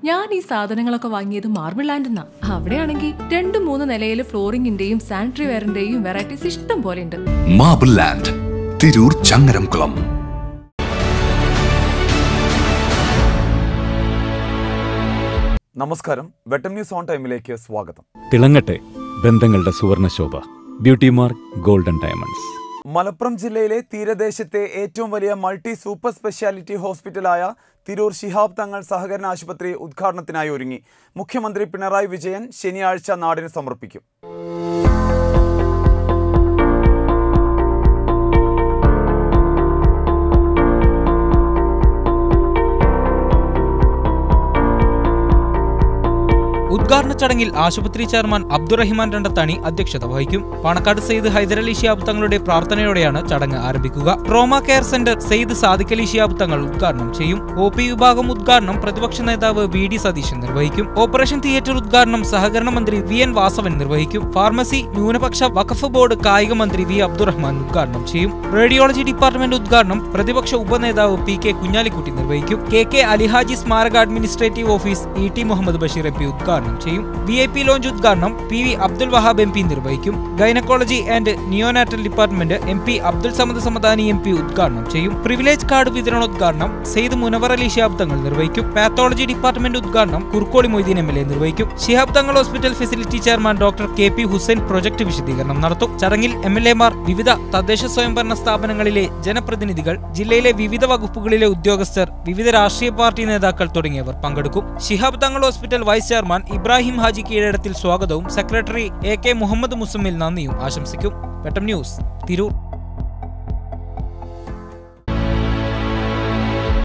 ഞാൻ ഈ സാധനങ്ങളൊക്കെ വാങ്ങിയത് മാർബിൾ ലാൻഡെന്നാ അവിടെയാണെങ്കിൽ രണ്ട് മൂന്ന് നിലയിൽ ഫ്ലോറിംഗിന്റെയും സാനിറ്ററി വെയറിന്റെയും വെറൈറ്റീസ് ഇഷ്ടം പോലെ ഉണ്ട് മാബിൾ ലാൻഡ് തിരൂർ ചങ്ങരംകുളം നമസ്കാരം വെട്ടം ന്യൂസ് ഓൺ ടൈമിലേക്ക് സ്വാഗതം തിളങ്ങട്ടെ ബന്ധങ്ങളുടെ സുവർണശോഭ beauty mark golden diamonds Malappuram ജില്ലയിലെ തീരദേശത്തെ ഏറ്റവും വലിയ മൾട്ടി സൂപ്പർ സ്പെഷ്യാലിറ്റി ഹോസ്പിറ്റലായ തിരൂർ ശിഹാബ് തങ്ങൾ സഹകരണ ആശുപത്രി ഉദ്ഘാടനത്തിനായി ഒരുങ്ങി മുഖ്യമന്ത്രി പിണറായി വിജയൻ ശനിയാഴ്ച നാടിന് സമർപ്പിക്കും ഉദ്ഘാടന ചടങ്ങിൽ ആശുപത്രി ചെയർമാൻ അബ്ദുറഹിമാൻ രണ്ടത്താണി അധ്യക്ഷത വഹിക്കും പാണക്കാട് സെയ്ദ് ഹൈദരലി ഷിയാബ് തങ്ങളുടെ പ്രാർത്ഥനയോടെയാണ് ചടങ്ങ് ആരംഭിക്കുക trauma care centre Syed Sadiq Ali Shihab Thangal ഉദ്ഘാടനം ചെയ്യും ഒ പി വിഭാഗം ഉദ്ഘാടനം പ്രതിപക്ഷ നേതാവ് വി ഡി സതീശൻ നിർവഹിക്കും ഓപ്പറേഷൻ തിയേറ്റർ ഉദ്ഘാടനം സഹകരണ മന്ത്രി വി എൻ വാസവൻ നിർവഹിക്കും ഫാർമസി ന്യൂനപക്ഷ വഖഫ് ബോർഡ് കായിക മന്ത്രി വി അബ്ദുറഹ്മാൻ ഉദ്ഘാടനം ചെയ്യും റേഡിയോളജി ഡിപ്പാർട്ട്മെന്റ് ഉദ്ഘാടനം പ്രതിപക്ഷ ഉപനേതാവ് പി കെ കുഞ്ഞാലിക്കുട്ടി നിർവഹിക്കും കെ കെ അലിഹാജി സ്മാരക administrative office E T Muhammad Basheer M P ഉദ്ഘാടനം ചെയ്യും വി ഐ പി ലോഞ്ച് ഉദ്ഘാടനം P V Abdul Wahab M P നിർവഹിക്കും gynaecology and neonatal department M P Abdul Samad Samadani M P ഉദ്ഘാടനം ചെയ്യും പ്രിവിലേജ് കാർഡ് വിതരണോദ്ഘാടനം സെയ്ദ് മുനവർ അലി ഷിഹാബ് തങ്ങൾ നിർവഹിക്കും പാത്തോളജി ഡിപ്പാർട്ട്മെന്റ് ഉദ്ഘാടനം Kurukkoli Moideen M L A നിർവഹിക്കും Shihab Thangal hospital facility chairman doctor K P Hussain project വിശദീകരണം നടത്തും ചടങ്ങിൽ എം എൽ എമാർ വിവിധ തദ്ദേശ സ്വയംഭരണ സ്ഥാപനങ്ങളിലെ ജനപ്രതിനിധികൾ ജില്ലയിലെ വിവിധ വകുപ്പുകളിലെ ഉദ്യോഗസ്ഥർ വിവിധ രാഷ്ട്രീയ പാർട്ടി നേതാക്കൾ തുടങ്ങിയവർ പങ്കെടുക്കും Shihab Thangal hospital vice chairman Ibrahim Haji Keezhadathil സ്വാഗതവും secretary A K Muhammad Muzammil നന്ദിയും ആശംസിക്കും വെട്ടം ന്യൂസ് തിരൂർ